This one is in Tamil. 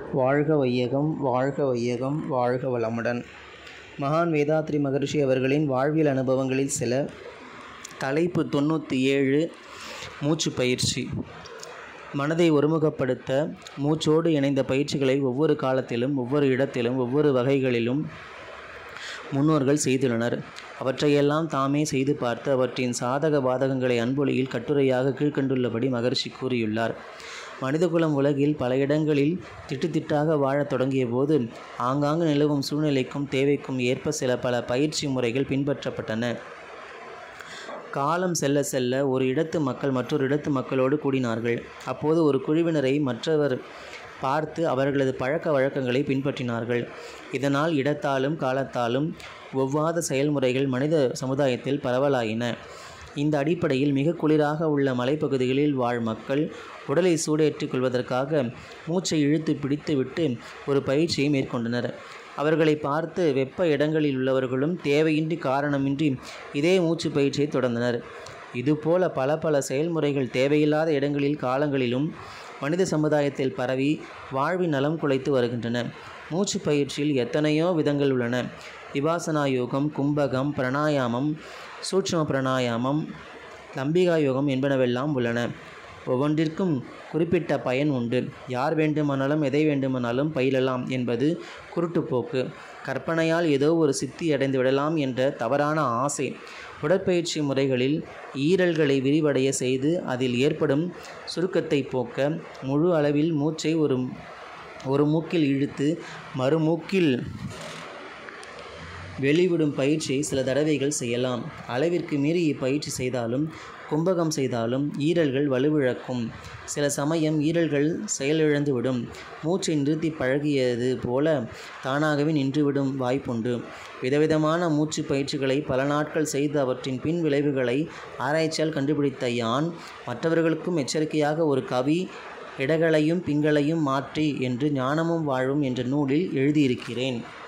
வாழ்க வையகம் வாழ்க வையகம் வாழ்க வளமுடன் மகான் வேதாத்ரி மகரிஷி அவர்களின் வாழ்வியல் அனுபவங்களில் சில தலைப்பு தொண்ணூற்றி ஏழு மூச்சு பயிற்சி மனதை ஒருமுகப்படுத்த மூச்சோடு இணைந்த பயிற்சிகளை ஒவ்வொரு காலத்திலும் ஒவ்வொரு இடத்திலும் ஒவ்வொரு வகைகளிலும் முன்னோர்கள் செய்துள்ளனர் அவற்றையெல்லாம் தாமே செய்து பார்த்து அவற்றின் சாதக பாதகங்களை அன்பொழியில் கட்டுரையாக கீழ்கண்டுள்ளபடி மகர்ஷி கூறியுள்ளார் மனிதகுலம் உலகில் பல இடங்களில் திட்டுத்திட்டாக வாழத் தொடங்கிய போது ஆங்காங்கு நிலவும் சூழ்நிலைக்கும் தேவைக்கும் ஏற்ப சில பல பயிற்சி முறைகள் பின்பற்றப்பட்டன காலம் செல்ல செல்ல ஒரு இடத்து மக்கள் மற்றொரு இடத்து மக்களோடு கூடினார்கள் அப்போது ஒரு குழுவினரை மற்றவர் பார்த்து அவர்களது பழக்க வழக்கங்களை பின்பற்றினார்கள் இதனால் இடத்தாலும் காலத்தாலும் ஒவ்வாத செயல்முறைகள் மனித சமுதாயத்தில் பரவலாயின இந்த அடிப்படையில் மிக குளிராக உள்ள மலைப்பகுதிகளில் வாழ் மக்கள் உடலை சூடேற்றிக் கொள்வதற்காக மூச்சை இழுத்து பிடித்துவிட்டு ஒரு பயிற்சியை மேற்கொண்டனர் அவர்களை பார்த்து வெப்ப இடங்களில் உள்ளவர்களும் தேவையின்றி காரணமின்றி இதே மூச்சு பயிற்சியை தொடர்ந்தனர் இதுபோல பல பல செயல்முறைகள் தேவையில்லாத இடங்களில் காலங்களிலும் மனித சமுதாயத்தில் பரவி வாழ்வின் நலம் குலைத்து வருகின்றன மூச்சு பயிற்சியில் எத்தனையோ விதங்கள் உள்ளன விபாசனா யோகம் கும்பகம் பிரணாயாமம் சூட்சும பிரணாயாமம் லம்பிகா யோகம் என்பனவெல்லாம் உள்ளன ஒவ்வொன்றிற்கும் குறிப்பிட்ட பயன் உண்டு யார் வேண்டுமானாலும் எதை வேண்டுமானாலும் பயிலலாம் என்பது குருட்டுப்போக்கு கற்பனையால் ஏதோ ஒரு சித்தி அடைந்து விடலாம் என்ற தவறான ஆசை உடற்பயிற்சி முறைகளில் ஈரல்களை விரிவடைய செய்து அதில் ஏற்படும் சுருக்கத்தை போக்க முழு அளவில் மூச்சை ஒரு ஒரு மூக்கில் இழுத்து மறுமூக்கில் வெளிவிடும் பயிற்சியை சில தடவைகள் செய்யலாம் அளவிற்கு மீறி இப்பயிற்சி செய்தாலும் கும்பகம் செய்தாலும் ஈரல்கள் வலுவிழக்கும் சில சமயம் ஈரல்கள் செயலிழந்துவிடும் மூச்சை நிறுத்தி பழகியது போல தானாகவே நின்றுவிடும் வாய்ப்புண்டு விதவிதமான மூச்சு பயிற்சிகளை பல நாட்கள் செய்து அவற்றின் பின் விளைவுகளை ஆராய்ச்சியால் கண்டுபிடித்த யான் மற்றவர்களுக்கும் எச்சரிக்கையாக ஒரு கவி இடகளையும் பிங்களையும் மாற்றி என்று ஞானமும் வாழும் என்ற நூலில் எழுதியிருக்கிறேன்